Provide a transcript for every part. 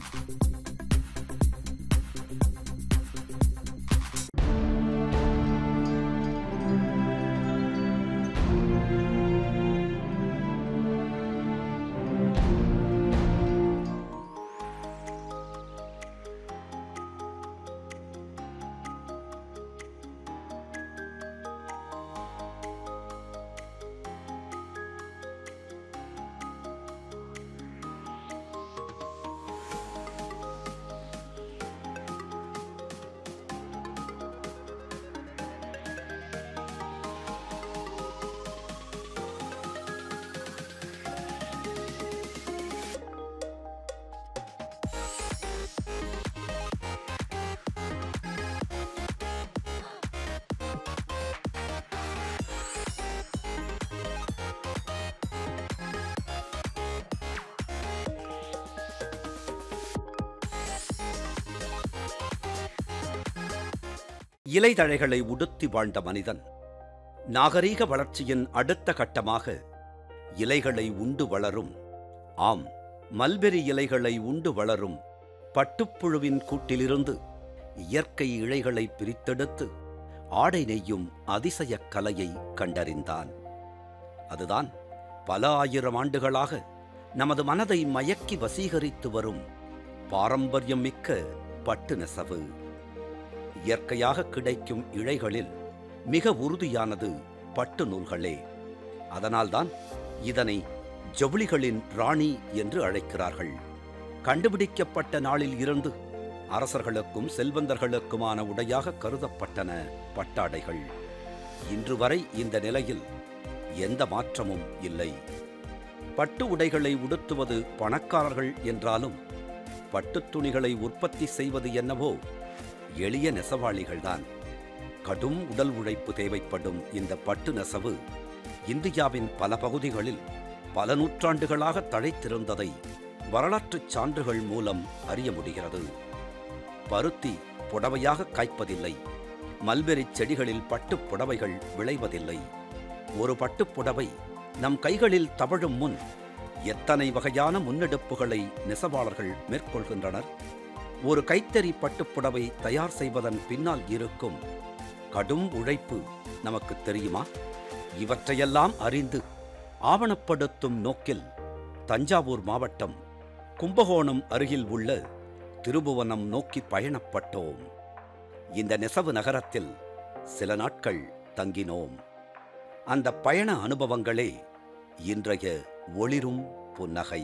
இலைதழைகளை உடுத்தி வாழ்ந்த மனிதன் நாகரீக வளர்ச்சியின் அடுத்த கட்டமாக இலைகளை உண்டு வளரும் ஆம் மல்பெரி இலைகளை உண்டு வளரும் பட்டுப்புழுவின் கூட்டிலிருந்து இயற்கை இழைகளை பிரித்தெடுத்து ஆடை நெய்யும் அதிசயக் கலையை கண்டறிந்தான் அதுதான் பல ஆயிரம் ஆண்டுகளாக நமது மனதை மயக்கி வசீகரித்து வரும் பாரம்பரியம் மிக்க பட்டு நெசவு இயற்கையாக கிடைக்கும் இழைகளில் மிக உறுதியானது பட்டு நூல்களே அதனால்தான் இதனை ஜவுளிகளின் ராணி என்று அழைக்கிறார்கள் கண்டுபிடிக்கப்பட்ட நாளில் இருந்து அரசர்களுக்கும் செல்வந்தர்களுக்குமான உடையாக கருதப்பட்டன பட்டாடைகள் இன்று வரை இந்த நிலையில் எந்த மாற்றமும் இல்லை பட்டு உடைகளை உடுத்துவது பணக்காரர்கள் என்றாலும் பட்டுத் துணிகளை உற்பத்தி செய்வது என்னவோ எளிய நெசவாளிகள்தான் கடும் உடல் உழைப்பு தேவைப்படும் இந்த பட்டு நெசவு இந்தியாவின் பல பகுதிகளில் பல நூற்றாண்டுகளாக தழைத்திருந்ததை வரலாற்றுச் சான்றுகள் மூலம் அறிய முடிகிறது பருத்தி புடவையாக காய்ப்பதில்லை மல்பெரி செடிகளில் பட்டுப் புடவைகள் விளைவதில்லை ஒரு பட்டுப் புடவை நம் கைகளில் தவழும் முன் எத்தனை வகையான முன்னெடுப்புகளை நெசவாளர்கள் மேற்கொள்கின்றனர் ஒரு கைத்தறி பட்டுப்புடவை தயார் செய்வதன் பின்னால் இருக்கும் கடும் உழைப்பு நமக்கு தெரியுமா இவற்றையெல்லாம் அறிந்து ஆவணப்படுத்தும் நோக்கில் தஞ்சாவூர் மாவட்டம் கும்பகோணம் அருகில் உள்ள திருபுவனம் நோக்கி பயணப்பட்டோம் இந்த நெசவு நகரத்தில் சில நாட்கள் தங்கினோம் அந்த பயண அனுபவங்களே இன்றைய ஒளிரும் புன்னகை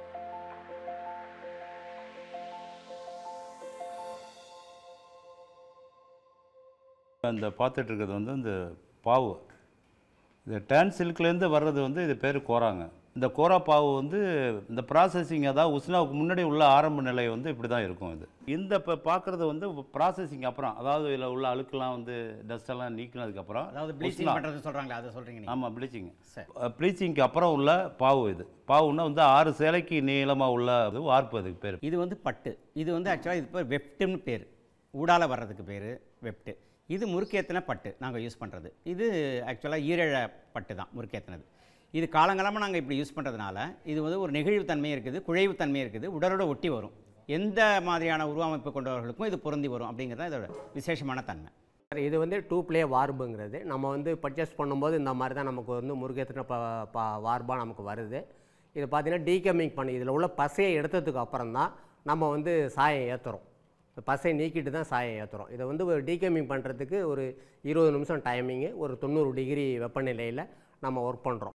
அந்த பார்த்துட்டு இருக்கிறது வந்து இந்த பாவு இந்த டேன் சில்க்லேருந்து வர்றது வந்து இது பேர் கோராங்க இந்த கோரா பாவு வந்து இந்த ப்ராசஸிங் அதாவது உஸ்னாவுக்கு முன்னாடி உள்ள ஆரம்ப நிலை வந்து இப்படி தான் இருக்கும் இது இந்த இப்போ பார்க்குறது வந்து ப்ராசஸிங் அப்புறம் அதாவது இதில் உள்ள அழுக்கெல்லாம் வந்து டஸ்ட் எல்லாம் நீக்கினதுக்கப்புறம் அதாவது ப்ளீச்சிங் பண்ணுறது சொல்கிறாங்களே அதை சொல்கிறீங்க நீங்கள் ஆமாம் ப்ளீச்சிங் சரி. ப்ளீச்சிங்க்கு அப்புறம் உள்ள பாவு இது பாவுன்னா வந்து ஆறு சேலைக்கு நீளமாக உள்ள அது வார்ப்பு அதுக்கு பேர் இது வந்து பட்டு இது வந்து ஆக்சுவலாக இது பேர் வெப்டுன்னு பேர் ஊடால வர்றதுக்கு பேர் வெப்டு இது முறுக்கேத்தின பட்டு நாங்கள் யூஸ் பண்ணுறது இது ஆக்சுவலாக ஈரழ பட்டு தான் முறுக்கேத்தினது இது காலங்காலமாக நாங்கள் இப்படி யூஸ் பண்ணுறதுனால இது வந்து ஒரு நெகிழ்வுத்தன்மை இருக்குது குழைவுத்தன்மை இருக்குது உடலோட ஒட்டி வரும் எந்த மாதிரியான உருவமைப்பு கொண்டவர்களுக்கும் இது பொருந்தி வரும் அப்படிங்கிறது தான் இதோட விசேஷமான தன்மை சார் இது வந்து டூ ப்ளே வார்புங்கிறது நம்ம வந்து பர்ச்சேஸ் பண்ணும்போது இந்த மாதிரி தான் நமக்கு வந்து முருகேத்தின ப ப வார்பாக நமக்கு வருது இது பார்த்தீங்கன்னா டீகமிங் பண்ணி இதில் உள்ள பசையை எடுத்ததுக்கு அப்புறம் தான் நம்ம வந்து சாயம் ஏற்றுறோம் பசை நீக்கிட்டு தான் சாயம் ஏற்றுறோம் இதை வந்து ஒரு டீகமிங் பண்ணுறதுக்கு ஒரு இருபது நிமிஷம் டைமிங்கு ஒரு தொண்ணூறு டிகிரி வெப்பநிலையில் நம்ம ஒர்க் பண்ணுறோம்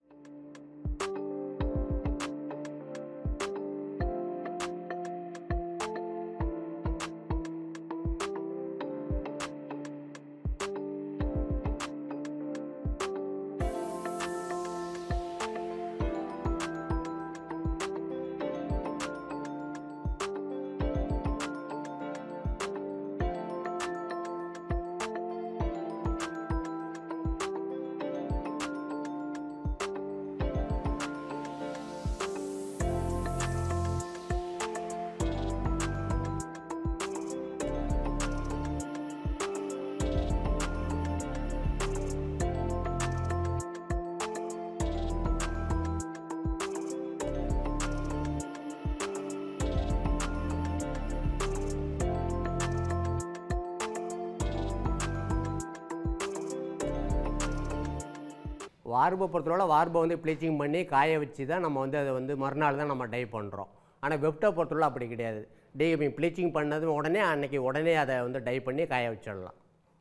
வார்பை பொறுத்தவரை வார்பை வந்து ப்ளீச்சிங் பண்ணி காய வச்சு தான் நம்ம வந்து அதை வந்து மறுநாள் தான் நம்ம டை பண்ணுறோம் ஆனால் வெப்டை பொறுத்தவரை அப்படி கிடையாது டீகமிங் ப்ளீச்சிங் பண்ணது உடனே அன்னைக்கு உடனே அதை வந்து டை பண்ணி காய வச்சிடலாம்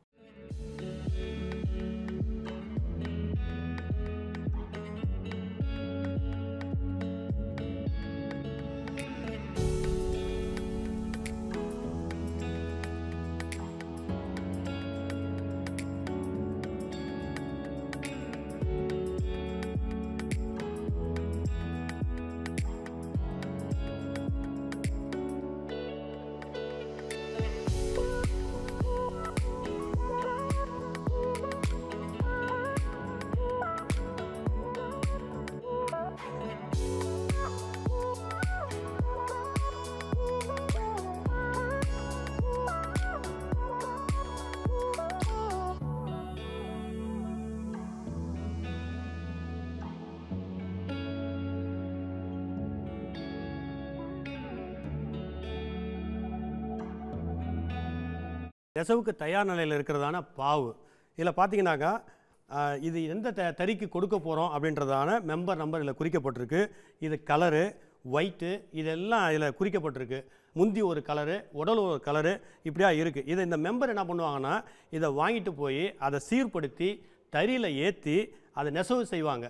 நெசவுக்கு தயார் நிலையில் இருக்கிறதான பாவு இதில் பார்த்தீங்கன்னாக்கா ஆஹ், இது எந்த த தறிக்கு கொடுக்க போகிறோம் அப்படின்றதான மெம்பர் நம்பர் இதில் குறிக்கப்பட்டிருக்கு இது கலரு ஒயிட்டு இதெல்லாம் இதில் குறிக்கப்பட்டிருக்கு முந்தி ஒரு கலரு உடல் ஒரு கலரு இப்படியா இருக்குது இதை இந்த மெம்பர் என்ன பண்ணுவாங்கன்னா இதை வாங்கிட்டு போய் அதை சீர்படுத்தி தறியில் ஏற்றி அதை நெசவு செய்வாங்க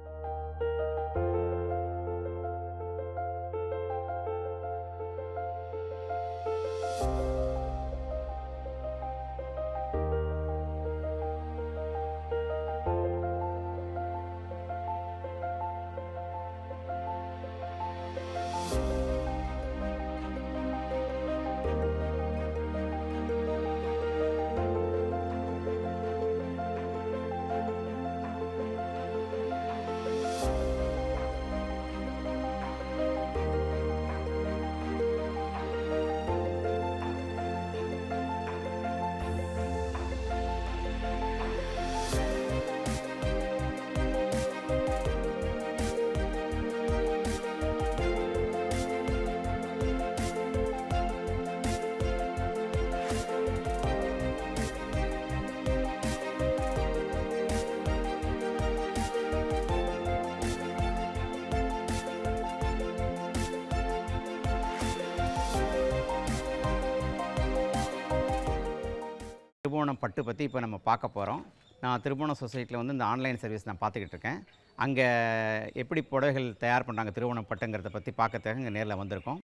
திருபுவனம் பட்டு பற்றி இப்போ நம்ம பார்க்க போகிறோம் நான் திருபுவனம் சொசைட்டியில் வந்து இந்த ஆன்லைன் சர்வீஸ் நான் பார்த்துக்கிட்டு இருக்கேன் அங்கே எப்படி புடவைகள் தயார் பண்ணுறாங்க திருவோணம் பட்டுங்கிறத பற்றி பார்க்கறதுக்காக இங்கே நேரில் வந்திருக்கோம்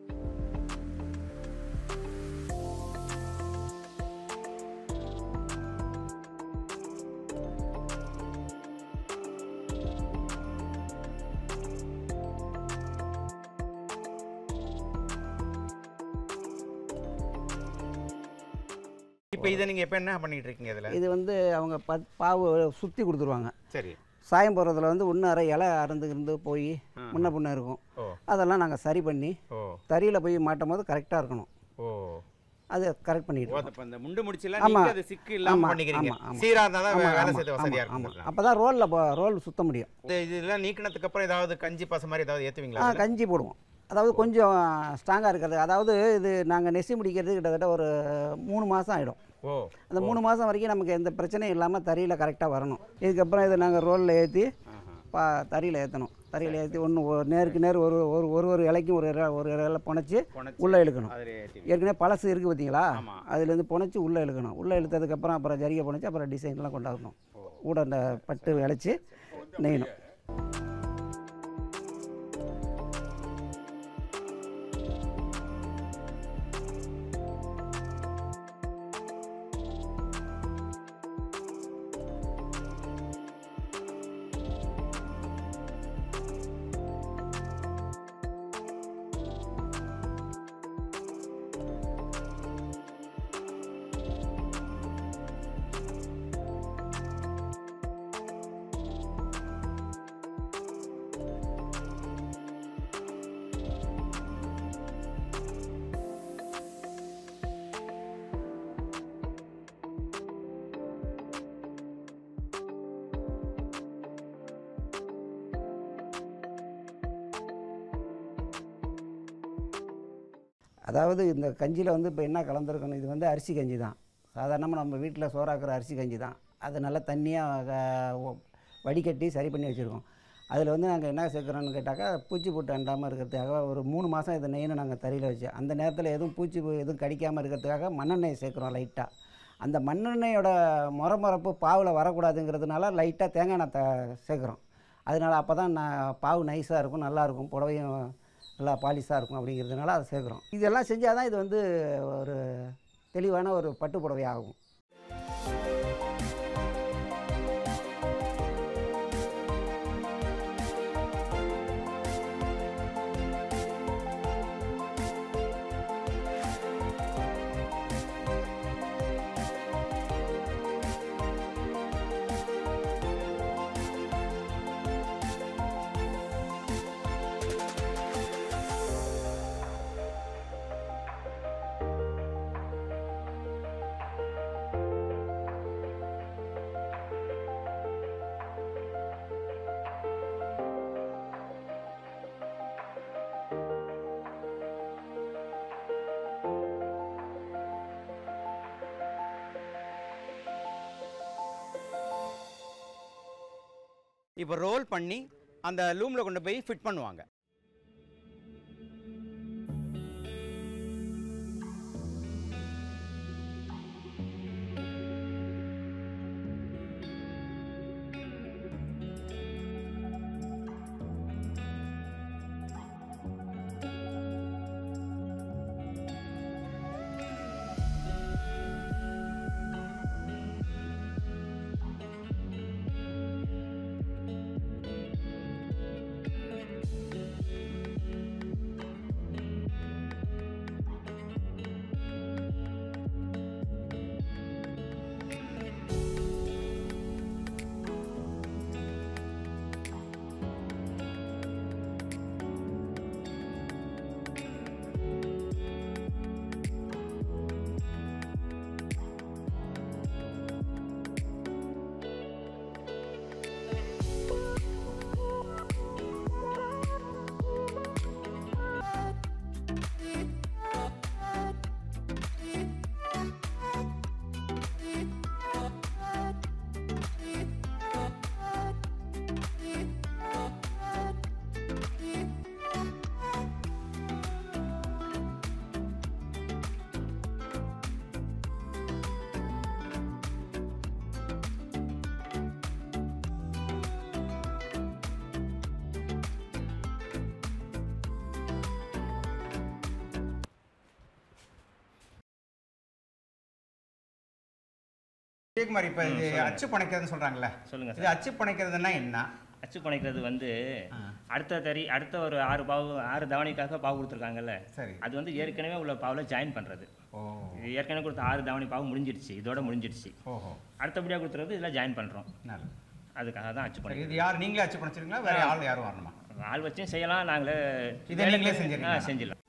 இப்போ இதை நீங்கள் எப்போ என்ன பண்ணிகிட்டு இருக்கீங்க இதில் இது வந்து அவங்க பத் பாவு சுற்றி கொடுத்துருவாங்க சரி சாயம் போடுறதுல வந்து ஒன்று அரை இலை அறந்து இருந்து போய் முன்ன பின்ன இருக்கும் ஓ அதெல்லாம் நாங்கள் சரி பண்ணி ஓ தறியில் போய் மாட்டும் போது கரெக்டாக இருக்கணும் ஓ அது கரெக்ட் பண்ணிட்டு ஓ இருக்கோம். அப்போ இந்த முண்டு முடிச்செல்லாம் ஆமா. நீங்கள் அது சிக்கு இல்லாமல் ஆமா, பண்ணிக்கிறீங்க ஆமா, ஆமா. சீராக இருந்தால் தான் ஆமா, வேலை ஆமா, செய்ய வசதியாக ஆமா, இருக்கும் ஆமா. அப்போ தான் ரோலில் ரோல் சுத்த முடியும் இது இதெல்லாம் நீக்கினதுக்கு அப்புறம் ஏதாவது கஞ்சி பச மாதிரி ஏதாவது ஆ ஏற்றுவீங்களா அதுல? கஞ்சி போடுவோம் அதாவது கொஞ்சம் ஸ்ட்ராங்காக இருக்கிறது அதாவது இது நாங்கள் நெசி முடிக்கிறது கிட்டத்தட்ட ஒரு மூணு மாதம் ஆகிடும் ஓ அந்த மூணு மாதம் வரைக்கும் நமக்கு எந்த பிரச்சனையும் இல்லாமல் தறியில் கரெக்டாக வரணும் இதுக்கப்புறம் இதை நாங்கள் ரோலில் ஏற்றி பா தறியில் ஏற்றணும் தறியில் ஏற்றி ஒன்று நேருக்கு நேர் ஒரு ஒரு ஒரு ஒரு இலைக்கும் ஒரு இலை ஒரு இலை புனைச்சி புனைச்சு உள்ளே இழுக்கணும் அதில் ஏற்றி ஏற்கனவே பழசு இருக்குது பார்த்தீங்களா ஆமா. அதுலேருந்து புனைச்சி உள்ளே இழுக்கணும் உள்ளே இழுத்ததுக்கப்புறம் அப்புறம் ஜரிகை புனைச்சி அப்புறம் டிசைன்லாம் கொண்டாடணும் கூட அந்த பட்டு விளைச்சி நெய்யணும் அதாவது இந்த கஞ்சியில் வந்து இப்போ என்ன கலந்துருக்கணும் இது வந்து அரிசி கஞ்சி தான் சாதாரணமாக நம்ம வீட்டில் சோறாக்குற அரிசி கஞ்சி தான் அது நல்லா தண்ணியாக வடிகட்டி சரி பண்ணி வச்சுருக்கோம் அதில் வந்து நாங்கள் என்ன சேர்க்குறோன்னு கேட்டாக்கா பூச்சி போட்டு அண்டாமல் இருக்கிறதுக்காக ஒரு மூணு மாதம் இதை நெய்யணும் நாங்கள் தறியில் வச்சு அந்த நேரத்தில் எதுவும் பூச்சி பு- எதுவும் கடிக்காமல் இருக்கிறதுக்காக மண்ணெண்ணெய் சேர்க்குறோம் லைட்டாக அந்த மண்ணெண்ணெயோட முறமுறப்பு பாவில் வரக்கூடாதுங்கிறதுனால லைட்டாக தேங்காய் எண்ணெய் த சேர்க்குறோம் அதனால் அப்போ தான் நான் பாவு நைஸாக இருக்கும் நல்லாயிருக்கும் புடவையும் நல்லா பாலிஷாக இருக்கும் அப்படிங்கிறதுனால அதை சேர்க்குறோம் இதெல்லாம் செஞ்சால் தான் இது வந்து ஒரு தெளிவான ஒரு பட்டு புடவை ஆகும் இப்போ ரோல் பண்ணி அந்த லூமில் கொண்டு போய் ஃபிட் பண்ணுவாங்க விஜயகுமார் இப்போ இது அச்சு பணைக்கிறதுன்னு சொல்கிறாங்கல்ல சொல்லுங்க இது அச்சு பணைக்கிறதுன்னா என்ன அச்சு பணைக்கிறது வந்து அடுத்த தறி அடுத்த ஒரு ஆறு பாவு ஆறு தவணைக்காக பாவு கொடுத்துருக்காங்கல்ல சரி அது வந்து ஏற்கனவே உள்ள பாவில் ஜாயின் பண்ணுறது ஓ இது ஏற்கனவே கொடுத்த ஆறு தவணை பாவு முடிஞ்சிடுச்சு இதோட முடிஞ்சிடுச்சு ஓஹோ அடுத்தபடியாக கொடுத்துறது இதில் ஜாயின் பண்ணுறோம் நல்லது அதுக்காக தான் அச்சு சரி, பணைக்கிறது இது யார் நீங்களே அச்சு பணைச்சிருங்களா வேற ஆள் யாரும் வரணுமா ஆள் வச்சும் செய்யலாம் நாங்களே இதை நீங்களே செஞ்சிடுறீங்களா? ஆ செஞ்சிடலாம்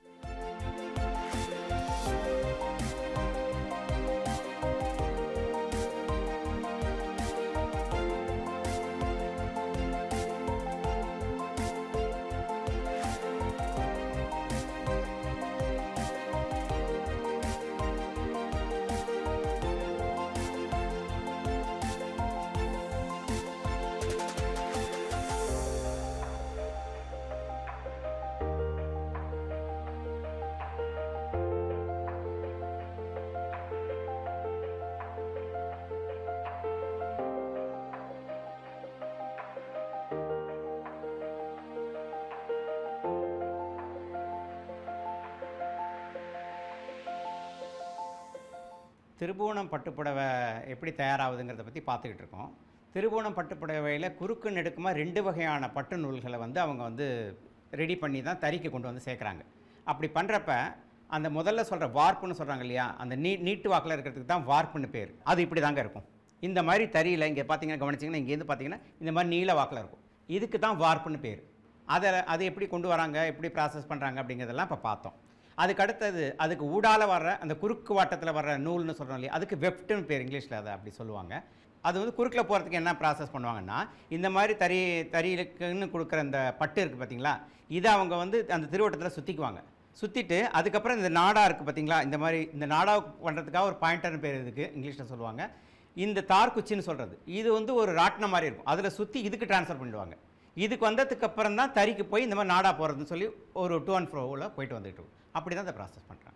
திருபுவனம் பட்டுப்புடவை எப்படி தயாராகுதுங்கிறத பற்றி பார்த்துக்கிட்டு இருக்கோம் திருபுவனம் பட்டுப்புடவையில் குறுக்கு நெடுக்குமா ரெண்டு வகையான பட்டு நூல்களை வந்து அவங்க வந்து ரெடி பண்ணி தான் தறிக்கு கொண்டு வந்து சேர்க்குறாங்க அப்படி பண்ணுறப்ப அந்த முதல்ல சொல்கிற வார்ப்புன்னு சொல்கிறாங்க இல்லையா அந்த நீ நீட்டு வாக்கில் இருக்கிறதுக்கு தான் வார்ப்புன்னு பேர் அது இப்படி தாங்க இருக்கும் இந்த மாதிரி தறியில் இங்கே பார்த்தீங்கன்னா கவனிச்சிங்கன்னா இங்கேருந்து பார்த்தீங்கன்னா இந்த மாதிரி நீல வாக்கில் இருக்கும் இதுக்கு தான் வார்ப்புன்னு பேர் அதை அது எப்படி கொண்டு வராங்க எப்படி ப்ராசஸ் பண்ணுறாங்க அப்படிங்கிறதெல்லாம் இப்போ பார்த்தோம் அதுக்கு அடுத்தது அதுக்கு ஊடால வர்ற அந்த குறுக்கு வாட்டத்தில் வர்ற நூல்னு சொல்கிறோம் இல்லையா அதுக்கு வெப்ட்னு பேர் இங்கிலீஷில் அதை அப்படி சொல்லுவாங்க அது வந்து குறுக்கில் போகிறதுக்கு என்ன ப்ராசஸ் பண்ணுவாங்கன்னா இந்த மாதிரி தறி தறிகளுக்குன்னு கொடுக்குற அந்த பட்டு இருக்குது பார்த்தீங்களா இதை அவங்க வந்து அந்த திருவட்டத்தில் சுற்றிக்குவாங்க சுற்றிட்டு அதுக்கப்புறம் இந்த நாடா இருக்குது பார்த்தீங்களா இந்த மாதிரி இந்த நாடா பண்ணுறதுக்காக ஒரு பாயிண்டர்னு பேர் இதுக்கு இங்கிலீஷில் சொல்லுவாங்க இந்த தார் குச்சின்னு சொல்கிறது இது வந்து ஒரு ராட்டினம் மாதிரி இருக்கும் அதில் சுற்றி இதுக்கு ட்ரான்ஸ்ஃபர் பண்ணிடுவாங்க இதுக்கு வந்ததுக்கு அப்புறம் தான் தறிக்கு போய் இந்த மாதிரி நாடா போகிறதுன்னு சொல்லி ஒரு டூ அண்ட் ஃப்ரோவில் போயிட்டு வந்துட்டு இருக்கும் அப்படி தான் இந்த ப்ராசஸ் பண்ணுறாங்க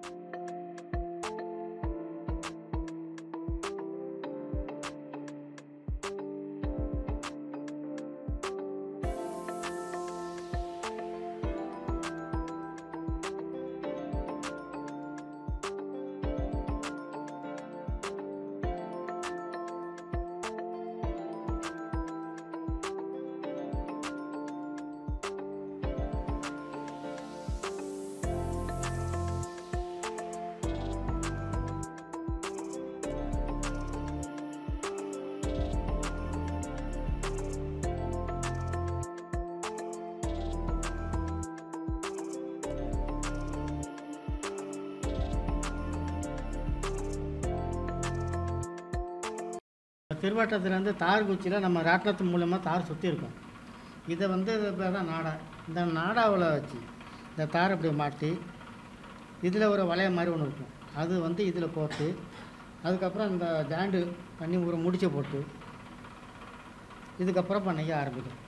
திருவட்டத்துலேருந்து தார் குச்சியில் நம்ம ராட்டினத்து மூலமாக தார் சுற்றி இருக்கும் இதை வந்து இது பேர் தான் நாடா இந்த நாடாவில் வச்சு இந்த தார் இப்படி மாட்டி இதில் ஒரு வளைய மாதிரி ஒன்று இருக்கும் அது வந்து இதில் கோர்த்து அதுக்கப்புறம் இந்த ஜாண்டு பண்ணி ஒரு முடிச்சை போட்டு இதுக்கப்புறம் பண்ணைய ஆரம்பிக்கும்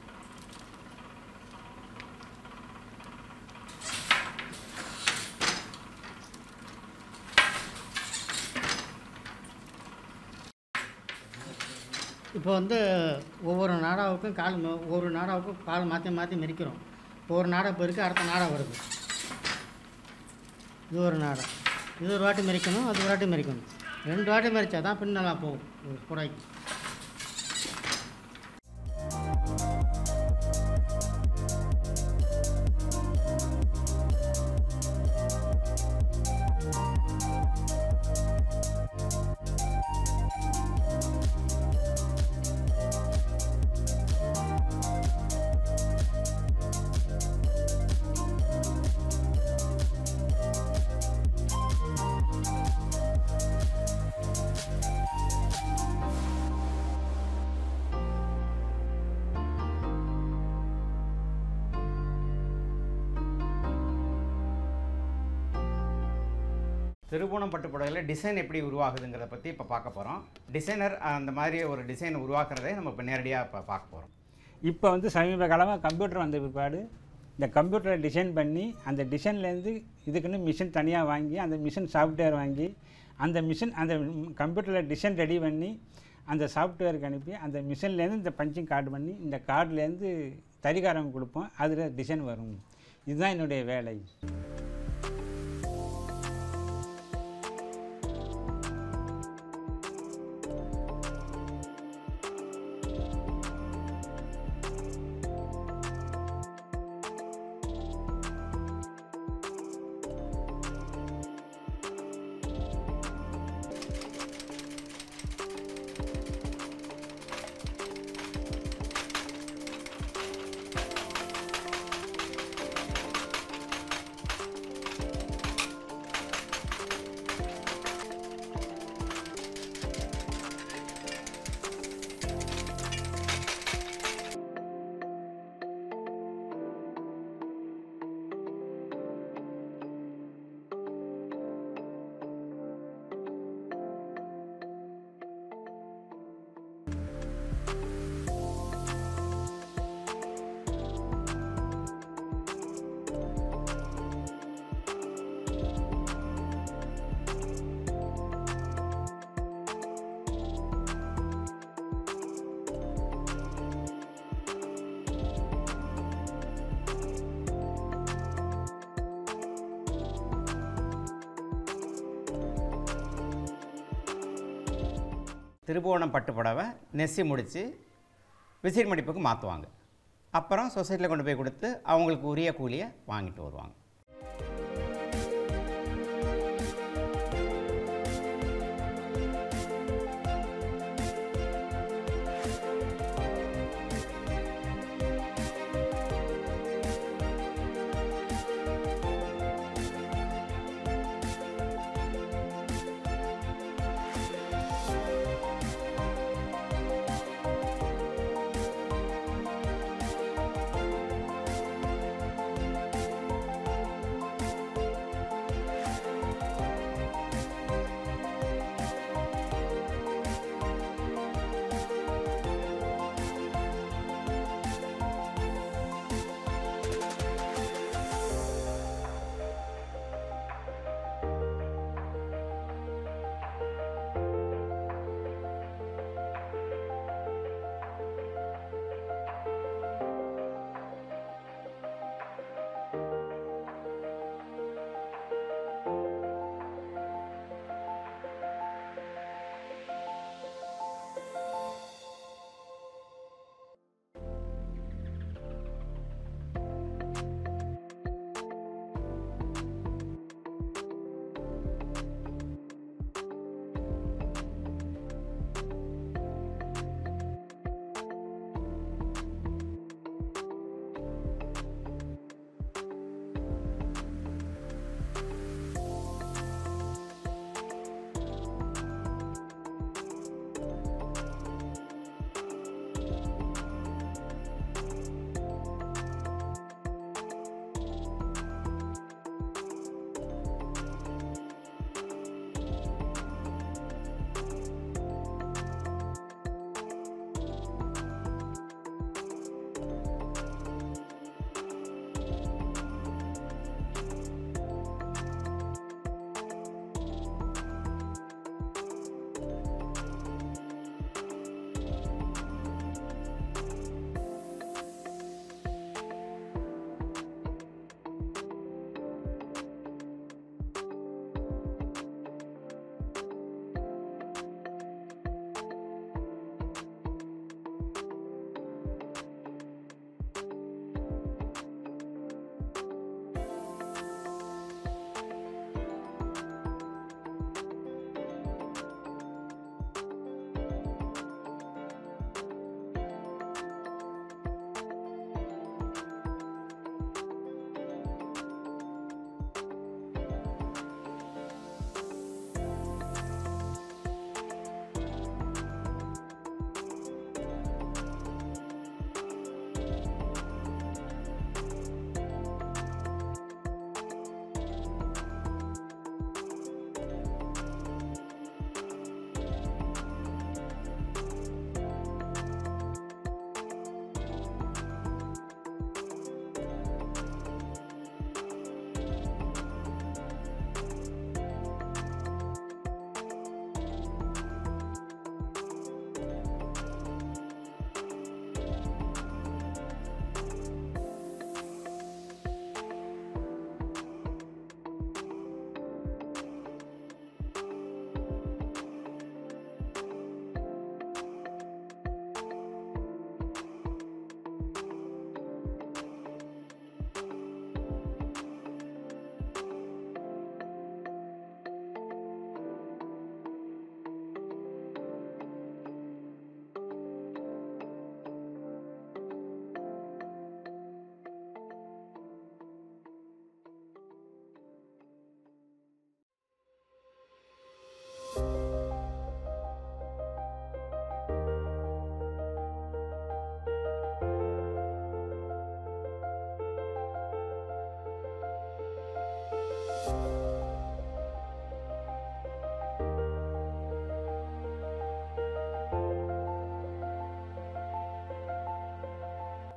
இப்போ வந்து ஒவ்வொரு நாடாவுக்கும் கால் ம- ஒவ்வொரு நாடாவுக்கும் கால் மாற்றி மாற்றி மிதிக்கிறோம் ஒவ்வொரு நாடா போயிருக்கு அடுத்த நாடா வருது இது ஒரு நாடா இது ஒரு வாட்டி மிதிக்கணும் அது ஒரு வாட்டி மிதிக்கணும் ரெண்டு வாட்டி மிதிச்சா தான் பின் நல்லா போகும் ஒரு குடைக்கு திருபுவனம் பட்டு புடவையில் டிசைன் எப்படி உருவாகுதுங்கிறத பற்றி இப்போ பார்க்க போகிறோம் டிசைனர் அந்த மாதிரி ஒரு டிசைன் உருவாக்குறதை நம்ம இப்போ நேரடியாக இப்போ பார்க்க போகிறோம் இப்போ வந்து சமீப காலமாக கம்ப்யூட்டர் வந்த பிற்பாடு இந்த கம்ப்யூட்டரை டிசைன் பண்ணி அந்த டிசைன்லேருந்து இதுக்குன்னு மிஷின் தனியாக வாங்கி அந்த மிஷின் சாஃப்ட்வேர் வாங்கி அந்த மிஷின் அந்த கம்ப்யூட்டரில் டிசைன் ரெடி பண்ணி அந்த சாஃப்ட்வேருக்கு அனுப்பி அந்த மிஷின்லேருந்து இந்த பஞ்சிங் கார்டு பண்ணி இந்த கார்டுலேருந்து தறிகாரம் கொடுப்போம் அதில் டிசைன் வரும் இதுதான் என்னுடைய வேலை திருபுவனம் பட்டு புடவை நெசி முடித்து விசிறி மடிப்புக்கு மாற்றுவாங்க அப்புறம் சொசைட்டியில் கொண்டு போய் கொடுத்து அவங்களுக்கு உரிய கூலியை வாங்கிட்டு வருவாங்க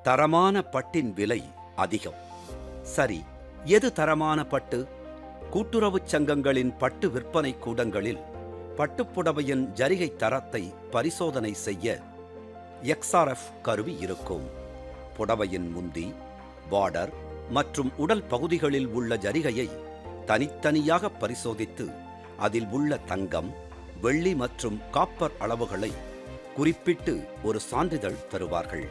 தரமான பட்டின் விலை அதிகம் சரி எது தரமான பட்டு கூட்டுறவுச் சங்கங்களின் பட்டு விற்பனை கூடங்களில் பட்டுப்புடவையின் ஜரிகை தரத்தை பரிசோதனை செய்ய எக்ஸ்ஆர்எஃப் கருவி இருக்கும் புடவையின் முந்தி பார்டர் மற்றும் உடல் பகுதிகளில் உள்ள ஜரிகையை தனித்தனியாக பரிசோதித்து அதில் உள்ள தங்கம் வெள்ளி மற்றும் காப்பர் அளவுகளை குறிப்பிட்டு ஒரு சான்றிதழ் தருவார்கள்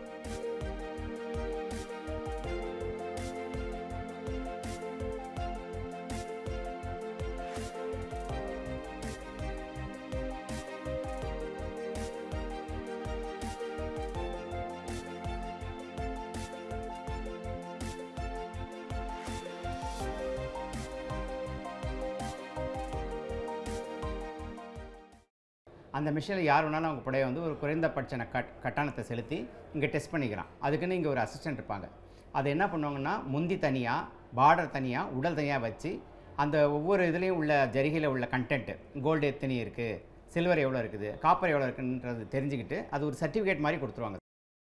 அந்த மிஷினில் யார் வேணாலும் அவங்க புடவை வந்து ஒரு குறைந்தபட்ச கட் கட்டணத்தை செலுத்தி இங்கே டெஸ்ட் பண்ணிக்கிறான் அதுக்குன்னு இங்கே ஒரு அசிஸ்டன்ட் இருப்பாங்க அதை என்ன பண்ணுவாங்கன்னா முந்தி தனியாக பார்டர் தனியாக உடல் தனியாக வச்சு அந்த ஒவ்வொரு இதுலேயும் உள்ள ஜரிகையில் உள்ள கண்டென்ட்டு கோல்டு எத்தனை இருக்குது சில்வர் எவ்வளோ இருக்குது காப்பர் எவ்வளோ இருக்குன்றது தெரிஞ்சுக்கிட்டு அது ஒரு சர்டிஃபிகேட் மாதிரி கொடுத்துருவாங்க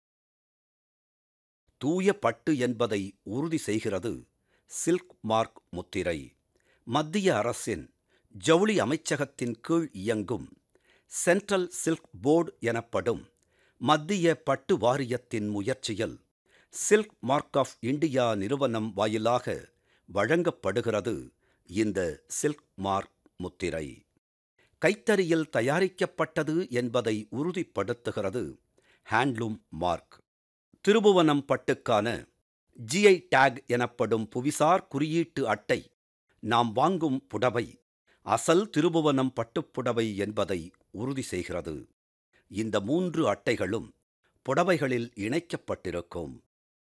தூய பட்டு என்பதை உறுதி செய்கிறது சில்க் மார்க் முத்திரை மத்திய அரசின் ஜவுளி அமைச்சகத்தின் கீழ் இயங்கும் சென்ட்ரல் சில்க் போர்டு எனப்படும் மத்திய பட்டு வாரியத்தின் முயற்சியில் சில்க் மார்க் ஆஃப் இந்தியா நிறுவனம் வாயிலாக வழங்கப்படுகிறது இந்த சில்க் மார்க் முத்திரை கைத்தறியில் தயாரிக்கப்பட்டது என்பதை உறுதிப்படுத்துகிறது ஹேண்ட்லூம் மார்க் திருபுவனம் பட்டுக்கான ஜிஐ டேக் எனப்படும் புவிசார் குறியீட்டு அட்டை நாம் வாங்கும் புடவை அசல் திருபுவனம் பட்டுப்புடவை என்பதை உறுதி செய்கிறது இந்த மூன்று அட்டைகளும் புடவைகளில் இணைக்கப்பட்டிருக்கும்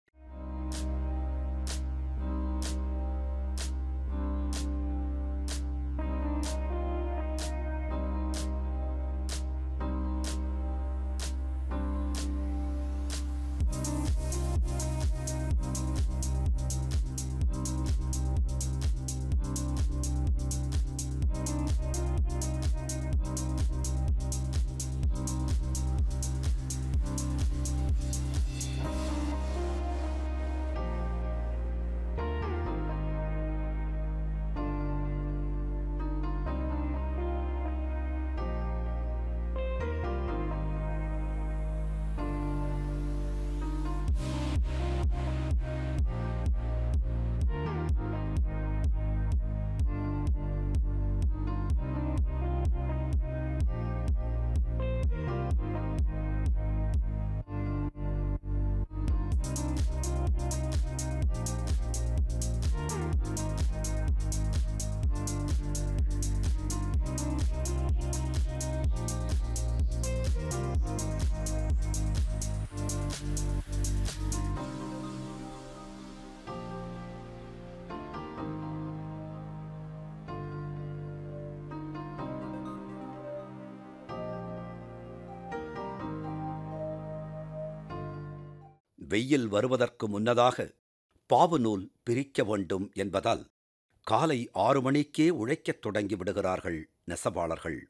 வெயில் வருவதற்கு முன்னதாக பாவு நூல் பிரிக்க வேண்டும் என்பதால் காலை ஆறு மணிக்கே உழைக்கத் தொடங்கி விடுகிறார்கள் நெசவாளர்கள்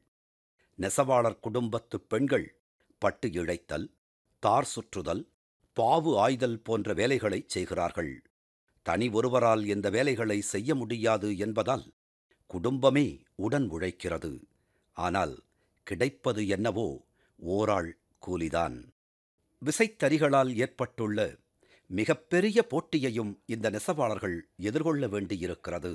நெசவாளர் குடும்பத்து பெண்கள் பட்டு இழைத்தல் தார் சுற்றுதல் பாவு ஆய்தல் போன்ற வேலைகளைச் செய்கிறார்கள் தனி ஒருவரால் இந்த வேலைகளை செய்ய முடியாது என்பதால் குடும்பமே உடன் உழைக்கிறது ஆனால் கிடைப்பது என்னவோ ஓராள் கூலிதான் விசைத்தறிகளால் ஏற்பட்டுள்ள மிகப்பெரிய போட்டியையும் இந்த நெசவாளர்கள் எதிர்கொள்ள வேண்டியிருக்கிறது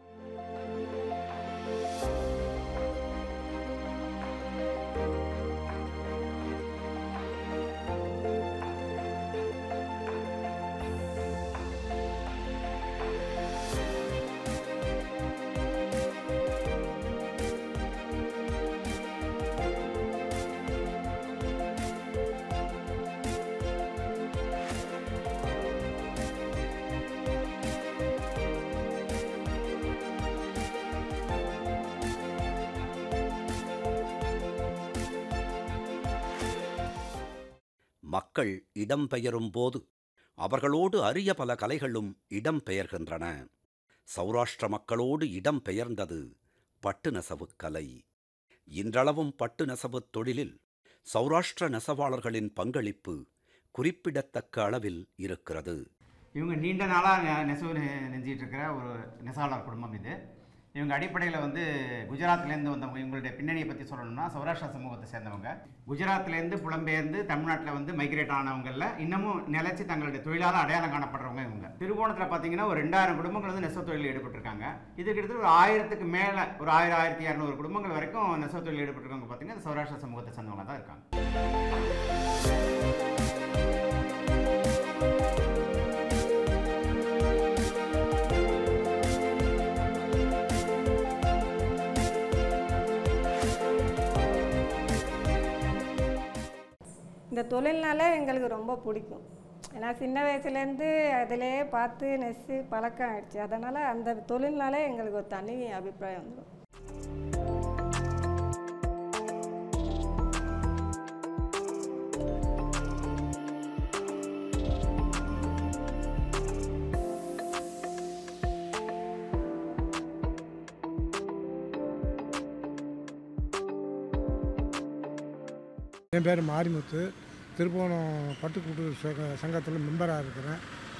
மக்கள் இடம்பெயரும் போது அவர்களோடு அரிய பல கலைகளும் இடம்பெயர்கின்றன சௌராஷ்டிர மக்களோடு இடம்பெயர்ந்தது பட்டு நெசவுக் கலை இன்றளவும் பட்டு நெசவுத் தொழிலில் சௌராஷ்டிர நெசவாளர்களின் பங்களிப்பு குறிப்பிடத்தக்க அளவில் இருக்கிறது இவங்க நீண்ட நாளாக நெசவு நெ- நெஞ்சிட்டு இருக்கிற ஒரு நெசவாளர் குடும்பம் இது இவங்க அடிப்படையில் வந்து குஜராத்லேருந்து வந்தவங்க இவங்களுடைய பின்னணியை பற்றி சொல்லணும்னா சௌராஷ்டிரா சமூகத்தை சேர்ந்தவங்க குஜராத்லேருந்து புலம்பெயர்ந்து தமிழ்நாட்டில் வந்து மைக்ரேட் ஆனவங்களில் இன்னமும் நிலைச்சு தங்களுடைய தொழிலாளர் அடையாளம் காணப்படுறவங்க இவங்க திருவோணத்தில் பார்த்தீங்கன்னா ஒரு ரெண்டாயிரம் குடும்பங்கள் வந்து நெசவு தொழிலில் ஈடுபட்டிருக்காங்க இது கிட்டத்தட்ட ஒரு ஆயிரத்துக்கு மேலே ஒரு ஆயிரம் ஆயிரத்தி இரநூறு குடும்பங்கள் வரைக்கும் நெசவு தொழில் ஈடுபட்டிருக்கவங்க பார்த்தீங்கன்னா இந்த சௌராஷ்டிரா சமூகத்தை சேர்ந்தவங்க தான் இருக்காங்க இந்த தொழில்னால எங்களுக்கு ரொம்ப பிடிக்கும் ஏன்னா சின்ன வயசுலேருந்து அதிலே பார்த்து நெஸ்ஸு பழக்கம் ஆயிடுச்சு அதனால் அந்த தொழில்னாலே எங்களுக்கு ஒரு தனி அபிப்பிராயம் வந்துடும் என் பேர் மாரிமுத்து திருப்போணம் பட்டுக்கூட்டு சங்க சங்கத்தில் மெம்பராக இருக்கிறேன்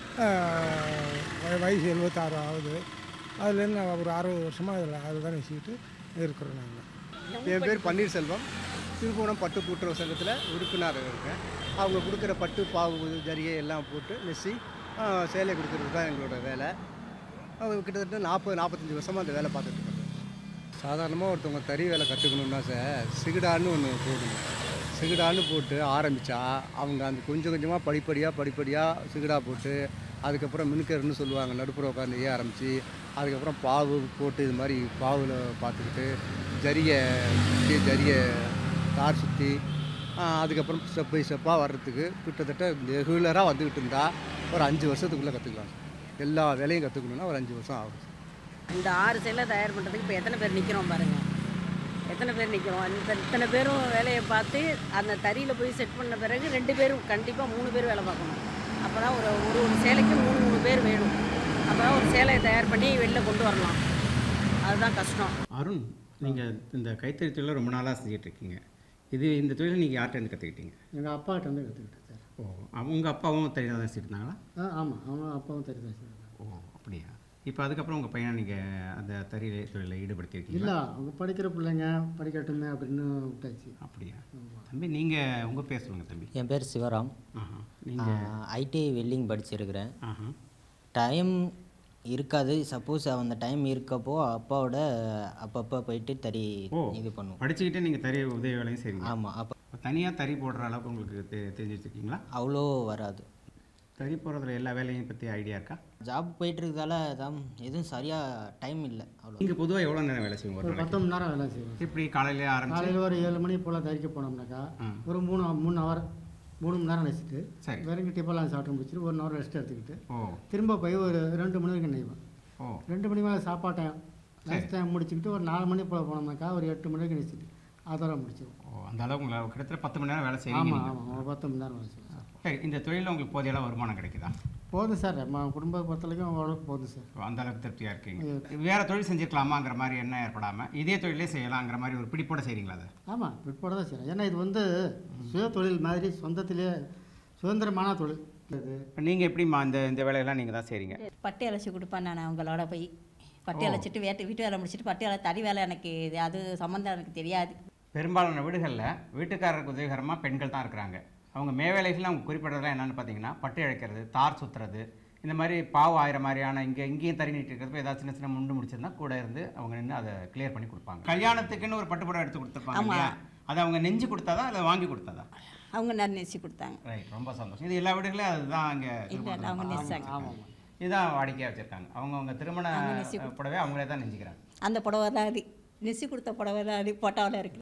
ஆஹ் வய- வயசு எழுபத்தாறு ஆகுது அதுலேருந்து நான் ஒரு அறுபது வருஷமாக அதில் அதுதான் நெசிக்கிட்டு இருக்கிறோம் நாங்கள் என் பேர் பன்னீர்செல்வம் திருப்பூணம் பட்டு கூட்டுறவு சங்கத்தில் உறுப்பினர் இருக்கேன் அவங்க கொடுக்குற பட்டு பாவு ஜரிகை எல்லாம் போட்டு நெசி சேலை கொடுக்கறது தான் எங்களோட வேலை அவங்க கிட்டத்தட்ட நாற்பது நாற்பத்தஞ்சு வருஷமாக அந்த வேலை பார்த்துட்டு இருக்கோம் சாதாரணமாக ஒருத்தவங்க தறி வேலை கற்றுக்கணுன்னா சார் சிகிடான்னு ஒன்று போடணும் சிகிடான்னு போட்டு ஆரம்பித்தா அவங்க அந்த கொஞ்சம் கொஞ்சமாக படிப்படியாக படிப்படியாக சிகிடா போட்டு அதுக்கப்புறம் மினுக்கருன்னு சொல்லுவாங்க நடுப்புற உட்காந்து ஏ ஆரம்பித்து அதுக்கப்புறம் பாவு போட்டு இது மாதிரி பாவில் பார்த்துக்கிட்டு ஜரிகை சுற்றி ஜரிகை தார் சுற்றி அதுக்கப்புறம் ஸ்டெப் பை ஸ்டெப்பாக வர்றதுக்கு கிட்டத்தட்ட ரெகுலராக வந்துக்கிட்டு இருந்தால் ஒரு அஞ்சு வருஷத்துக்குள்ளே கற்றுக்கலாம் எல்லா வேலையும் கற்றுக்கணுன்னா ஒரு அஞ்சு வருஷம் ஆகும் இந்த ஆறு சேலை தயார் பண்ணுறதுக்கு இப்போ எத்தனை பேர் நிற்கிறோம் பாருங்கள் எத்தனை பேர் நிற்கிறோம் அந்த இத்தனை பேரும் வேலையை பார்த்து அந்த தறியில் போய் செட் பண்ண பிறகு ரெண்டு பேரும் கண்டிப்பாக மூணு பேர் வேலை பார்க்கணும் அப்போ தான் ஒரு ஒரு ஒரு சேலைக்கு மூணு மூணு பேர் வேணும் அப்போ தான் ஒரு சேலையை தயார் பண்ணி வெளில கொண்டு வரலாம் அதுதான் கஷ்டம் அருண் நீங்கள் இந்த கைத்தறி தொழிலை ரொம்ப நாளாக செஞ்சுட்டு இருக்கீங்க இது இந்த தொழிலை நீங்கள் யார்கிட்ட கற்றுக்கிட்டீங்க எங்கள் அப்பாட்ட வந்து கற்றுக்கிட்டேன் சார் ஓ அவங்க அப்பாவும் தறி தான் செஞ்சுருந்தாங்களா ஆ ஆமாம் அவங்க அப்பாவும் தறி தான் சார் ஓ அப்படியா இப்போ அதுக்கப்புறம் உங்கள் பையனை நீங்கள் அந்த தறி தொழிலில் இல்லை ஈடுபடுத்தியிருக்கீங்களா அவங்க படிக்கிற பிள்ளைங்க படிக்கட்டுமே அப்படின்னு விட்டாச்சு அப்படியா தம்பி நீங்கள் உங்கள் பேர் சொல்லுங்கள் தம்பி என் பேர் சிவராம் ஆஹா நீங்கள் ஐடிஐ வெல்டிங் படிச்சிருக்கிறேன் ஆஹா டைம் இருக்காது சப்போஸ் அந்த டைம் இருக்கப்போ அப்பாவோட அப்பப்போ போயிட்டு தறி ஓ இது பண்ணுவோம் படிச்சுக்கிட்டே நீங்கள் தறி உதவி வேலையும் செய்றீங்க ஆமாம் அப்போ தனியாக தறி போடுற அளவுக்கு உங்களுக்கு தெ தெரிஞ்சு வச்சுருக்கீங்களா அவ்வளோ வராது தறி போடுறதுல எல்லா வேலையும் பற்றி ஐடியா இருக்கா ஜாப் போயிட்டு இருக்கதால தான் எதுவும் சரியாக டைம் இல்லை அவ்வளோ நீங்கள் பொதுவாக எவ்வளோ நேரம் வேலை செய்வீங்க ஒரு ஒரு நாளைக்கு? பத்து மணி நேரம் வேலை செய்வோம் இப்படி காலையிலே ஆரம்பிச்சு காலையில் ஒரு ஏழு மணி போல் தறிக்க போனோம்னாக்கா ஒரு மூணு மூணு ஹவர் மூணு மணி நேரம் நெசிட்டு சரி. வெறும் டிப்பெல்லாம் சாப்பிட்டு முடிச்சுட்டு ஒரு ஹவர் ரெஸ்ட் எடுத்துக்கிட்டு ஓ திரும்ப போய் ஒரு ரெண்டு மணி வரைக்கும் நெய்வேன் ஓ ரெண்டு மணி மேலே சாப்பாடு டைம் லஞ்ச் டைம் முடிச்சுக்கிட்டு ஒரு நாலு மணி போல் போனோம்னாக்கா ஒரு எட்டு மணி வரைக்கும் நெசிட்டு அதோட முடிச்சிடுவோம் ஓ அந்த அளவுக்கு உங்களை கிட்டத்தட்ட பத்து மணி நேரம் வேலை செய்வீங்க ஆமாம் நீங்க. ஆமாம் ஒரு பத்து மணி நேரம் வேலை செய்வோம் சார் சரி இந்த தொழிலில் உங்களுக்கு போதிய அளவு வருமானம் கிடைக்குதா போதும் சார் நம்ம குடும்ப பொறுத்தவரைக்கும் ஓரளவுக்கு போதும் சார் ஓ, அந்த அளவுக்கு திருப்தியாக இருக்கீங்க வேற தொழில் செஞ்சுக்கலாமாங்கிற மாதிரி எண்ணம் ஏற்படாமல் இதே தொழிலே செய்யலாங்கிற மாதிரி ஒரு பிடிப்போட செய்கிறீங்களா அதை ஆமாம் பிற்போட தான் செய்கிறேன் ஏன்னா இது வந்து சுய தொழில் மாதிரி சொந்தத்திலே சுதந்திரமான தொழில் இது இப்போ நீங்கள் எப்படிம்மா இந்த இந்த வேலையெல்லாம் நீங்கள் தான் செய்கிறீங்க பட்டு அழைச்சி கொடுப்பேன் நான் அவங்களோட போய் பட்டு அழைச்சிட்டு வேட்டு வீட்டு வேலை முடிச்சிட்டு பட்டு அலை தறி வேலை எனக்கு இது- அது சம்மந்தம் எனக்கு தெரியாது பெரும்பாலான வீடுகளில் வீட்டுக்காரருக்கு உதவிகரமாக பெண்கள் தான் இருக்கிறாங்க அவங்க மேவேலைகள் அவங்க குறிப்பிடறதுலாம் என்னென்னு பார்த்தீங்கன்னா பட்டு இழைக்கிறது தார் சுற்றுறது இந்த மாதிரி பாவு ஆயிரம் மாதிரியான இங்கே இங்கேயும் தறி நீட்டி இருக்கிறப்ப ஏதாவது சின்ன சின்ன முண்டு முடிச்சிருந்தா கூட இருந்து அவங்க நின்று அதை கிளியர் பண்ணி கொடுப்பாங்க கல்யாணத்துக்குன்னு ஒரு பட்டுப்புடவை எடுத்து கொடுத்துருப்பாங்க ஆமா. இல்லையா அதை அவங்க நெஞ்சு கொடுத்தாதா இல்லை வாங்கி கொடுத்தாதா அவங்க நான் நெசி கொடுத்தாங்க ரைட் ரொம்ப சந்தோஷம் இது எல்லா வீடுகளையும் அதுதான் அங்கே இல்லை இல்லை அவங்க நெசிச்சாங்க இதுதான் வாடிக்கையாக வச்சுருக்காங்க அவங்கவுங்க திருமண அவங்க நெசி அஹ், புடவை அவங்களே தான் நெஞ்சிக்கிறாங்க அந்த புடவை தான் அது நெசி கொடுத்த புடவை தான் அது போட்டாவில் இருக்கு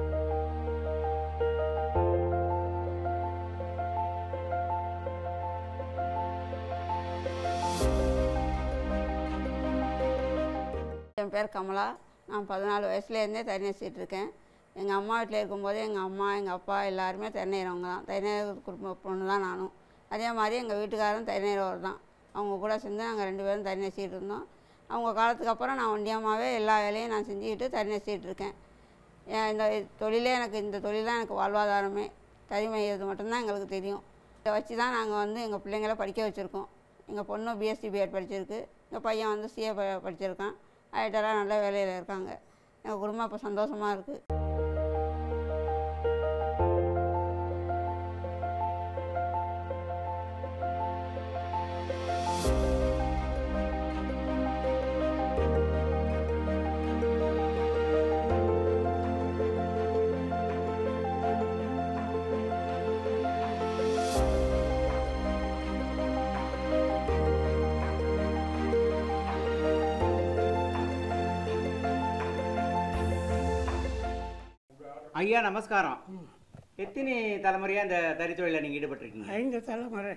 என் பேர் கமலா நான் பதினாலு வயசுலேருந்தே தறி நெசிட்டு இருக்கேன் எங்கள் அம்மா வீட்டில் இருக்கும்போது எங்கள் அம்மா எங்கள் அப்பா எல்லாருமே தறி நெய்கிறவங்க தான் தறி நெய்கிற குடும்ப பொண்ணு தான் நானும் அதே மாதிரி எங்கள் வீட்டுக்காரரும் தறி நெய்கிறவர் தான் அவங்க கூட சேர்ந்து நாங்கள் ரெண்டு பேரும் தறி நெசிட்டு இருந்தோம் அவங்க காலத்துக்கு அப்புறம் நான் ஒண்டியமாகவே எல்லா வேலையும் நான் செஞ்சுக்கிட்டு தறி நெசிட்டு இருக்கேன் ஏன் இந்த தொழிலே எனக்கு இந்த தொழில் தான் எனக்கு வாழ்வாதாரமே தறி நெய்கிறது மட்டும்தான் எங்களுக்கு தெரியும் இதை வச்சு தான் நாங்கள் வந்து எங்கள் பிள்ளைங்கள படிக்க வச்சுருக்கோம் எங்கள் பொண்ணு பிஎஸ்சி பிஎட் படிச்சிருக்கு எங்கள் பையன் வந்து சிஏ படிச்சிருக்கான் ஐட்டெல்லாம் நல்ல வேலையில் இருக்காங்க எங்கள் குடும்பம் இப்போ சந்தோஷமாக இருக்குது ஐயா நமஸ்காரம் எத்தனை தலைமுறையாக இந்த தறி தொழிலில் நீங்கள் ஈடுபட்டிருக்கீங்க ஐந்து தலைமுறை